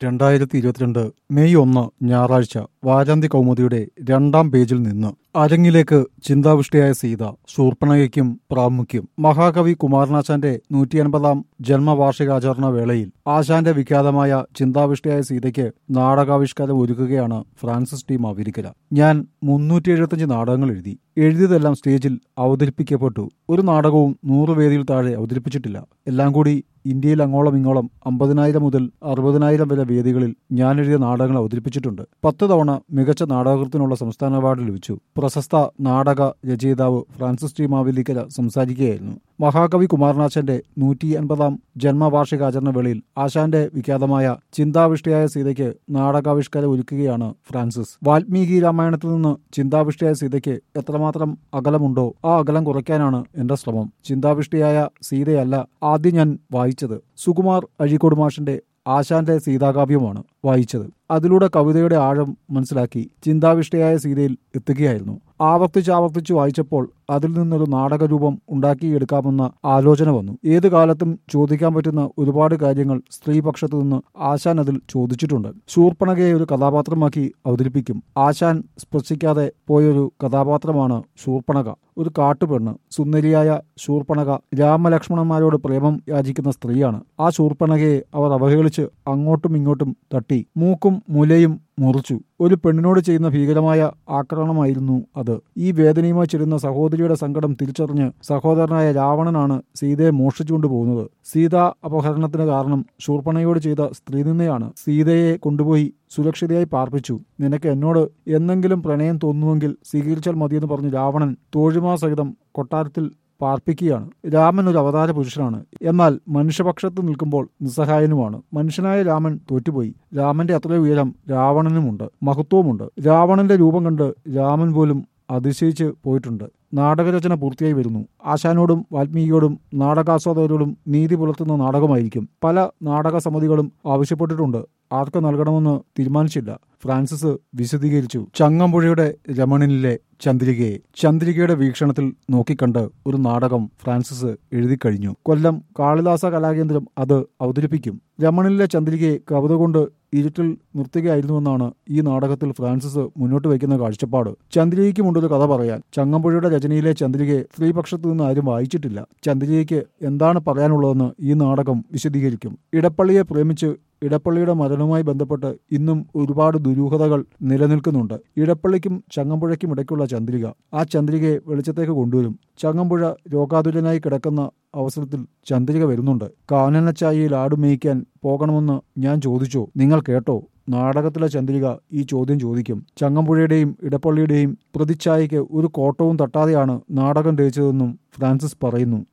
രണ്ടായിരത്തി ഇരുപത്തിരണ്ട് മെയ് ഒന്ന് ഞായറാഴ്ച വാരാന്ത്യ കൗമുദിയുടെ രണ്ടാം പേജിൽ നിന്ന് അരങ്ങിലേക്ക് ചിന്താവിഷ്ടയായ സീത ശൂർപ്പണകയ്ക്കും പ്രാമുഖ്യം മഹാകവി കുമാരനാശാന്റെ നൂറ്റി അൻപതാം ജന്മവാർഷികാചരണ വേളയിൽ ആശാന്റെ വിഖ്യാതമായ ചിന്താവിഷ്ടയായ സീതയ്ക്ക് നാടകാവിഷ്കാരം ഒരുക്കുകയാണ് ഫ്രാൻസിസ് ടി മാവിരിക്കല ഞാൻ മുന്നൂറ്റി എഴുപത്തഞ്ച് നാടകങ്ങൾ എഴുതി എഴുതിയതെല്ലാം സ്റ്റേജിൽ അവതരിപ്പിക്കപ്പെട്ടു ഒരു നാടകവും നൂറ് വേദിയിൽ താഴെ അവതരിപ്പിച്ചിട്ടില്ല എല്ലാം കൂടി ഇന്ത്യയിൽ അങ്ങോളം ഇങ്ങോളം അമ്പതിനായിരം മുതൽ അറുപതിനായിരം വരെ വേദികളിൽ ഞാൻ എഴുതിയ നാടകങ്ങൾ അവതരിപ്പിച്ചിട്ടുണ്ട് പത്ത് തവണ മികച്ച നാടകത്തിനുള്ള സംസ്ഥാന അവാർഡ് ലഭിച്ചു പ്രശസ്ത നാടക രചയിതാവ് ഫ്രാൻസിസ് ടി മാവേലിക്കര സംസാരിക്കുകയായിരുന്നു മഹാകവി കുമാരനാശന്റെ നൂറ്റി അൻപതാം ജന്മവാർഷികാചരണ വേളയിൽ ആശാന്റെ വിഖ്യാതമായ ചിന്താവിഷ്ടയായ സീതയ്ക്ക് നാടകാവിഷ്കാരം ഒരുക്കുകയാണ് ഫ്രാൻസിസ് വാൽമീകി രാമായണത്തിൽ നിന്ന് ചിന്താവിഷ്ടയായ സീതയ്ക്ക് എത്രമാത്രം അകലമുണ്ടോ ആ അകലം കുറയ്ക്കാനാണ് എന്റെ ശ്രമം ചിന്താവിഷ്ടയായ സീതയല്ല ആദ്യം ഞാൻ വായിച്ചത് സുകുമാർ അഴീക്കോട് മാഷിന്റെ ആശാന്റെ സീതാകാവ്യമാണ് വായിച്ചത് അതിലൂടെ കവിതയുടെ ആഴം മനസ്സിലാക്കി ചിന്താവിഷ്ടയായ സീതയിൽ എത്തുകയായിരുന്നു ആവർത്തിച്ചാവർത്തിച്ചു വായിച്ചപ്പോൾ അതിൽ നിന്നൊരു നാടകരൂപം ഉണ്ടാക്കിയെടുക്കാമെന്ന ആലോചന വന്നു ഏതു കാലത്തും ചോദിക്കാൻ പറ്റുന്ന ഒരുപാട് കാര്യങ്ങൾ സ്ത്രീപക്ഷത്തു നിന്ന് ആശാൻ അതിൽ ചോദിച്ചിട്ടുണ്ട് ശൂർപ്പണകയെ ഒരു കഥാപാത്രമാക്കി അവതരിപ്പിക്കും ആശാൻ സ്പർശിക്കാതെ പോയൊരു കഥാപാത്രമാണ് ശൂർപ്പണക ഒരു കാട്ടുപെണ്ണ് സുന്ദരിയായ ശൂർപ്പണക രാമലക്ഷ്മണന്മാരോട് പ്രേമം യാചിക്കുന്ന സ്ത്രീയാണ് ആ ശൂർപ്പണകയെ അവർ അവഹേളിച്ച് അങ്ങോട്ടും ഇങ്ങോട്ടും തട്ടി മൂക്കും മുലയും മുറിച്ചു ഒരു പെണ്ണിനോട് ചെയ്യുന്ന ഭീകരമായ ആക്രമണമായിരുന്നു അത് ഈ വേദനയുമായി ചെല്ലുന്ന സഹോദരിയുടെ സങ്കടം തിരിച്ചറിഞ്ഞ് സഹോദരനായ രാവണനാണ് സീതയെ മോഷ്ടിച്ചുകൊണ്ട് പോകുന്നത് സീതാ അപഹരണത്തിന് കാരണം ശൂർപ്പണയോട് ചെയ്ത സ്ത്രീനിന്ദയാണ് സീതയെ കൊണ്ടുപോയി സുരക്ഷിതയായി പാർപ്പിച്ചു നിനക്ക് എന്നോട് എന്തെങ്കിലും പ്രണയം തോന്നുമെങ്കിൽ സ്വീകരിച്ചാൽ മതിയെന്ന് പറഞ്ഞ് രാവണൻ തോഴിമാ സഹിതം കൊട്ടാരത്തിൽ പാർപ്പിക്കുകയാണ് രാമൻ ഒരു അവതാര പുരുഷനാണ് എന്നാൽ മനുഷ്യപക്ഷത്ത് നിൽക്കുമ്പോൾ നിസ്സഹായനുമാണ് മനുഷ്യനായ രാമൻ തോറ്റുപോയി രാമന്റെ അത്രയും ഉയരം രാവണനുമുണ്ട് മഹത്വവുമുണ്ട് രാവണന്റെ രൂപം കണ്ട് രാമൻ പോലും അതിശയിച്ച് പോയിട്ടുണ്ട് നാടകരചന പൂർത്തിയായി വരുന്നു ആശാനോടും വാൽമീകിയോടും നാടകാസ്വാദകരോടും നീതി പുലർത്തുന്ന നാടകമായിരിക്കും പല നാടക സമിതികളും ആവശ്യപ്പെട്ടിട്ടുണ്ട് ആർക്ക് നൽകണമെന്ന് തീരുമാനിച്ചില്ല ഫ്രാൻസിസ് വിശദീകരിച്ചു ചങ്ങമ്പുഴയുടെ രമണനിലെ ചന്ദ്രികയെ ചന്ദ്രികയുടെ വീക്ഷണത്തിൽ നോക്കിക്കണ്ട് ഒരു നാടകം ഫ്രാൻസിസ് എഴുതിക്കഴിഞ്ഞു കൊല്ലം കാളിദാസ കലാകേന്ദ്രം അത് അവതരിപ്പിക്കും രമണനിലെ ചന്ദ്രികയെ കവിത കൊണ്ട് ഇരുട്ടിൽ നിർത്തുകയായിരുന്നുവെന്നാണ് ഈ നാടകത്തിൽ ഫ്രാൻസിസ് മുന്നോട്ട് വയ്ക്കുന്ന കാഴ്ചപ്പാട് ചന്ദ്രികയ്ക്കുമുണ്ടൊരു കഥ പറയാൻ ചങ്ങമ്പുഴയുടെ രചനയിലെ ചന്ദ്രികയെ സ്ത്രീപക്ഷത്തു നിന്ന് ആരും വായിച്ചിട്ടില്ല ചന്ദ്രികയ്ക്ക് എന്താണ് പറയാനുള്ളതെന്ന് ഈ നാടകം വിശദീകരിക്കും ഇടപ്പള്ളിയെ പ്രേമിച്ച് ഇടപ്പള്ളിയുടെ മരണവുമായി ബന്ധപ്പെട്ട് ഇന്നും ഒരുപാട് ദുരൂഹതകൾ നിലനിൽക്കുന്നുണ്ട് ഇടപ്പള്ളിക്കും ചങ്ങമ്പുഴയ്ക്കും ഇടയ്ക്കുള്ള ചന്ദ്രിക ആ ചന്ദ്രികയെ വെളിച്ചത്തേക്ക് കൊണ്ടുവരും ചങ്ങമ്പുഴ രോഗാതുരനായി കിടക്കുന്ന അവസരത്തിൽ ചന്ദ്രിക വരുന്നുണ്ട് കാനനച്ചായയിൽ ആടുമേയ്ക്കാൻ പോകണമെന്ന് ഞാൻ ചോദിച്ചോ നിങ്ങൾ കേട്ടോ നാടകത്തിലെ ചന്ദ്രിക ഈ ചോദ്യം ചോദിക്കും ചങ്ങമ്പുഴയുടെയും ഇടപ്പള്ളിയുടെയും പ്രതിച്ഛായയ്ക്ക് ഒരു കോട്ടവും തട്ടാതെയാണ് നാടകം രചിച്ചതെന്നും ഫ്രാൻസിസ് പറയുന്നു